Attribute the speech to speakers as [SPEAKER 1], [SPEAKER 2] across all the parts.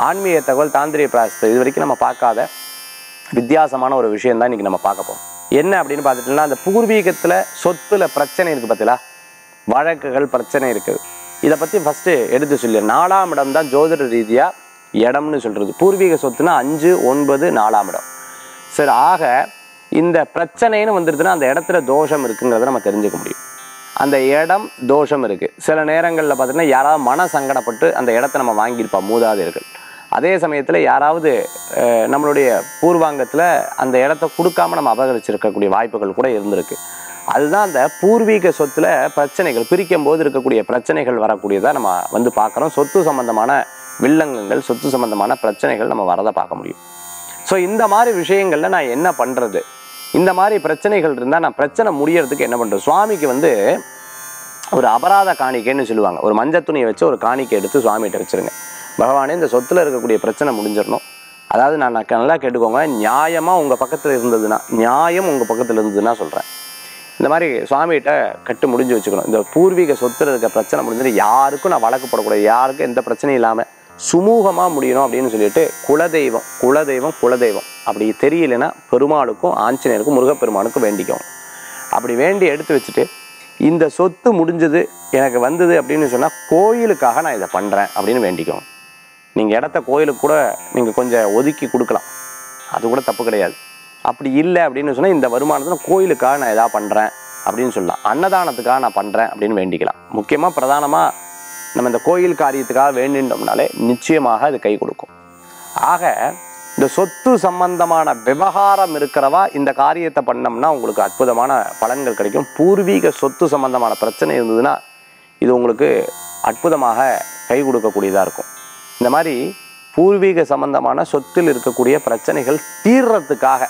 [SPEAKER 1] ஆன்மீக தகவல் தாந்திரிய பிராசத்தை இது வரைக்கும் நம்ம பார்க்காத வித்தியாசமான ஒரு விஷயம் தான் இன்னைக்கு நம்ம பார்க்க போறோம் என்ன அப்படின்னு பார்த்துட்டோம்னா அந்த பூர்வீகத்தில் சொத்துல பிரச்சனை இருக்குது பார்த்தீங்களா வழக்குகள் பிரச்சனை இருக்குது இதை பற்றி ஃபஸ்ட்டு எடுத்து சொல்லி நாலாம் இடம் தான் ஜோதிட ரீதியாக இடம்னு சொல்கிறது பூர்வீக சொத்துனா அஞ்சு ஒன்பது நாலாம் இடம் சரி ஆக இந்த பிரச்சனைன்னு வந்துருதுன்னா அந்த இடத்துல தோஷம் இருக்குங்கிறத நம்ம தெரிஞ்சுக்க முடியும் அந்த இடம் தோஷம் இருக்குது சில நேரங்களில் பார்த்தீங்கன்னா யாராவது மன சங்கடப்பட்டு அந்த இடத்த நம்ம வாங்கியிருப்போம் மூதாதையர்கள் அதே சமயத்தில் யாராவது அஹ், நம்மளுடைய பூர்வாங்கத்தில் அந்த இடத்த கொடுக்காம நம்ம அபகரிச்சிருக்கக்கூடிய வாய்ப்புகள் கூட இருந்திருக்கு அதுதான் அந்த பூர்வீக சொத்துல பிரச்சனைகள் பிரிக்கும் போது இருக்கக்கூடிய பிரச்சனைகள் வரக்கூடியதை நம்ம வந்து பார்க்குறோம் சொத்து சம்பந்தமான வில்லங்கங்கள் சொத்து சம்பந்தமான பிரச்சனைகள் நம்ம வரதை பார்க்க முடியும் ஸோ இந்த மாதிரி விஷயங்கள்ல நான் என்ன பண்றது இந்த மாதிரி பிரச்சனைகள் இருந்தால் நான் பிரச்சனை முடியறதுக்கு என்ன பண்றது சுவாமிக்கு வந்து ஒரு அபராத காணிக்கைன்னு சொல்லுவாங்க ஒரு மஞ்சள் துணியை வச்சு ஒரு காணிக்கை எடுத்து சுவாமிகிட்ட வச்சிருங்க பகவானே இந்த சொத்துல இருக்கக்கூடிய பிரச்சனை முடிஞ்சிடணும் அதாவது நான் நான் நல்லா கேட்டுக்கோங்க நியாயமா உங்க பக்கத்துல இருந்ததுன்னா நியாயம் உங்க பக்கத்துல இருந்ததுன்னா சொல்றேன் இந்த மாதிரி சுவாமிகிட்ட கட்டு முடிஞ்சு வச்சுக்கணும் இந்த பூர்வீக சொத்துல இருக்க பிரச்சனை முடிஞ்சுட்டு யாருக்கும் நான் வழக்கு போடக்கூடாது யாருக்கும் எந்த பிரச்சனையும் இல்லாமல் சுமூகமாக முடியணும் அப்படின்னு சொல்லிட்டு குலதெய்வம் குலதெய்வம் குலதெய்வம் அப்படி தெரியலனா பெருமாளுக்கும் ஆஞ்சநேயருக்கும் முருகப்பெருமானுக்கும் வேண்டிக்கோங்க அப்படி வேண்டி எடுத்து வச்சுட்டு இந்த சொத்து முடிஞ்சது எனக்கு வந்தது அப்படின்னு சொன்னால் கோயிலுக்காக நான் இதை பண்ணுறேன் அப்படின்னு வேண்டிக்கோங்க நீங்கள் இடத்த கோயிலுக்கு கூட நீங்கள் கொஞ்சம் ஒதுக்கி கொடுக்கலாம் அது கூட தப்பு கிடையாது அப்படி இல்லை அப்படின்னு சொன்னால் இந்த வருமானத்தில் கோயிலுக்காக நான் எதாவது பண்ணுறேன் அப்படின்னு சொல்லலாம் அன்னதானத்துக்காக நான் பண்ணுறேன் அப்படின்னு வேண்டிக்கலாம் முக்கியமாக பிரதானமாக நம்ம இந்த கோயில் காரியத்துக்காக வேண்டிட்டோம்னாலே நிச்சயமாக அது கை கொடுக்கும் ஆக இந்த சொத்து சம்பந்தமான விவகாரம் இருக்கிறவா இந்த காரியத்தை பண்ணோம்னா உங்களுக்கு அற்புதமான பலன்கள் கிடைக்கும் பூர்வீக சொத்து சம்பந்தமான பிரச்சனை இருந்ததுன்னா இது உங்களுக்கு அற்புதமாக கை கொடுக்கக்கூடியதாக இருக்கும் இந்த மாதிரி பூர்வீக சம்பந்தமான சொத்தில் இருக்கக்கூடிய பிரச்சனைகள் தீர்றதுக்காக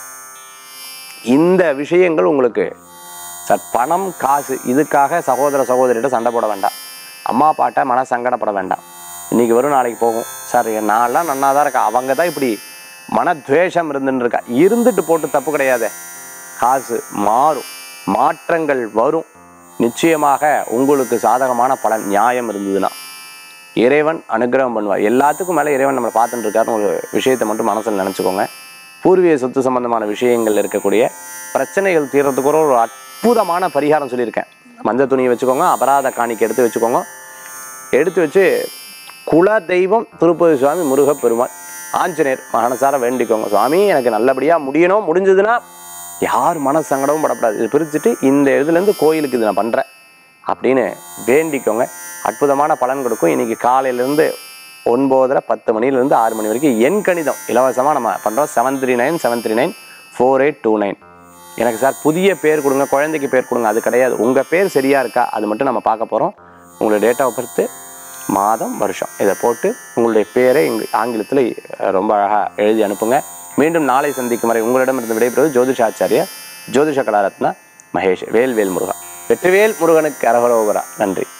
[SPEAKER 1] இந்த விஷயங்கள் உங்களுக்கு சார் பணம் காசு இதுக்காக சகோதர சகோதரிகிட்ட சண்டை போட வேண்டாம் அம்மா அப்பாட்ட மன சங்கடப்பட வேண்டாம் இன்னைக்கு வரும் நாளைக்கு போகும் சார் நான்லாம் நன்னா தான் இருக்கா அவங்க தான் இப்படி மனத்வேஷம் இருந்துன்னு இருக்கா இருந்துட்டு போட்டு தப்பு கிடையாதே காசு மாறும் மாற்றங்கள் வரும் நிச்சயமாக உங்களுக்கு சாதகமான பலன் நியாயம் இருந்ததுன்னா இறைவன் அனுகிரகம் பண்ணுவார் எல்லாத்துக்கும் மேலே இறைவன் நம்மளை பார்த்துட்டு இருக்காருன்னு ஒரு விஷயத்தை மட்டும் மனசில் நினச்சிக்கோங்க பூர்வீக சொத்து சம்பந்தமான விஷயங்கள் இருக்கக்கூடிய பிரச்சனைகள் தீர்றதுக்கு ஒரு அற்புதமான பரிகாரம் சொல்லியிருக்கேன் மஞ்சள் துணியை வச்சுக்கோங்க அபராத காணிக்கை எடுத்து வச்சுக்கோங்க எடுத்து வச்சு குல தெய்வம் திருப்பதி சுவாமி முருகப்பெருமாள் ஆஞ்சநேயர் மனசார வேண்டிக்கோங்க சுவாமி எனக்கு நல்லபடியாக முடியணும் முடிஞ்சதுன்னா யார் மன சங்கடமும் படக்கூடாது இது பிரிச்சுட்டு இந்த இதுலேருந்து கோயிலுக்கு இது நான் பண்ணுறேன் அப்படின்னு வேண்டிக்கோங்க அற்புதமான பலன் கொடுக்கும் இன்னைக்கு காலையிலேருந்து ஒன்பதரை பத்து மணிலேருந்து ஆறு மணி வரைக்கும் எண் கணிதம் இலவசமாக நம்ம பண்ணுறோம் seven three nine seven three nine four eight two nine எனக்கு சார் புதிய பேர் கொடுங்க குழந்தைக்கு பேர் கொடுங்க அது கிடையாது உங்கள் பேர் சரியாக இருக்கா அது மட்டும் நம்ம பார்க்க போகிறோம் உங்களுடைய டேட் ஆஃப் பர்த்து மாதம் வருஷம் இதை போட்டு உங்களுடைய பேரை இங்கு ஆங்கிலத்தில் ரொம்ப அழகாக எழுதி அனுப்புங்க மீண்டும் நாளை சந்திக்கும் வரை உங்களிடமிருந்து விடைபெறுவது ஜோதிஷாச்சாரியா ஜோதிஷ கலாரத்னா மகேஷ் வேல்வேல் முருகா வெற்றிவேல் முருகனுக்கு அரகரோகரா நன்றி